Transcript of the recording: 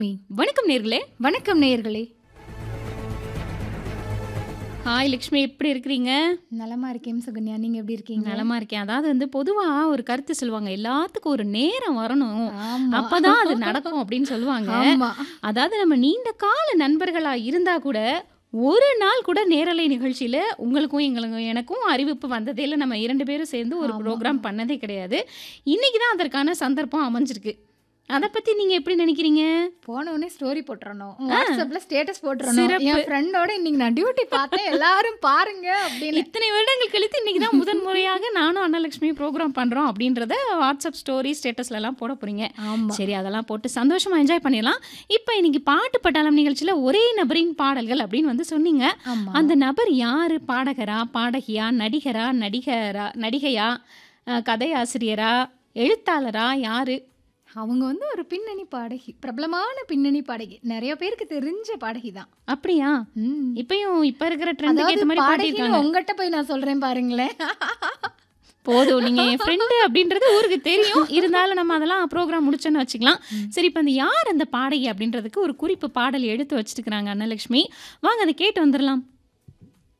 வணக்கம் நேர்களே வணக்கம் நேயர்களே ஹாய் லக்ஷ்மி எப்படி இருக்கிறீங்க நலமா இருக்கேன் சுகன்யா நீங்க எப்படி இருக்கீங்க நலமா இருக்கேன் அதாவது வந்து பொதுவா ஒரு கருத்து சொல்லுவாங்க எல்லாத்துக்கும் ஒரு நேரம் வரணும் ஆமா அப்பதான் அது நடக்கும் அப்படின்னு சொல்லுவாங்க ஆமா அதாவது நம்ம நீண்ட கால நண்பர்களா இருந்தா கூட ஒரு நாள் கூட நேரலை நிகழ்ச்சியில உங்களுக்கும் எங்களுக்கும் எனக்கும் அறிவிப்பு வந்ததே இல்லை நம்ம இரண்டு பேரும் சேர்ந்து ஒரு ஆமா. ப்ரோக்ராம் பண்ணதே கிடையாது இன்னைக்கு தான் அதற்கான சந்தர்ப்பம் அமைஞ்சிருக்கு அதை பத்தி நீங்க எப்படி நினைக்கிறீங்க போன உடனே ஸ்டோரி போட்டுறணும் வாட்ஸ்அப்ல ஸ்டேட்டஸ் போட்டுறணும் சிறப்பு. என் ஃப்ரெண்டோட இன்னைக்கு நான் டியூட்டி பார்த்தேன் எல்லாரும் பாருங்க அப்படின்னு இத்தனை வருடங்கள் கழித்து இன்னைக்கு தான் முதன் முறையாக நானும் அன்னலட்சுமி ப்ரோக்ராம் பண்றோம் அப்படின்றத வாட்ஸ்அப் ஸ்டோரி ஸ்டேட்டஸ்ல எல்லாம் போட போறீங்க ஆமா சரி அதெல்லாம் போட்டு சந்தோஷமா என்ஜாய் பண்ணிடலாம் இப்போ இன்னைக்கு பாட்டு பட்டாளம் நிகழ்ச்சியில ஒரே நபரின் பாடல்கள் அப்படின்னு வந்து சொன்னீங்க ஆமா அந்த நபர் யாரு பாடகரா பாடகியா நடிகரா நடிகரா நடிகையா அஹ், கதையாசிரியரா எழுத்தாளரா யாரு அவங்க வந்து ஒரு பின்னணி பாடகி பிரபலமான பின்னணி பாடகி நிறைய பேருக்கு தெரிஞ்ச பாடகி தான் அப்படியா ம். இப்பயும் இப்ப இருக்கிற ட்ரெண்டுக்கு அதாவது ஏற்ற மாதிரி பாடகின்னு பாடியிருக்காங்க உங்ககிட்ட போய் நான் சொல்றேன் பாருங்களேன் போதும் நீங்க என் ஃப்ரெண்டு அப்படின்றது ஊருக்கு தெரியும் இருந்தாலும் நம்ம அதெல்லாம் ப்ரோக்ராம் முடிச்சோன்னு வச்சுக்கலாம் சரி இப்போ அந்த யார் அந்த பாடகி அப்படின்றதுக்கு ஒரு குறிப்பு பாடல் எடுத்து வச்சிருக்கிறாங்க அன்னலட்சுமி வாங்க அதை கேட்டு வந்துடலாம்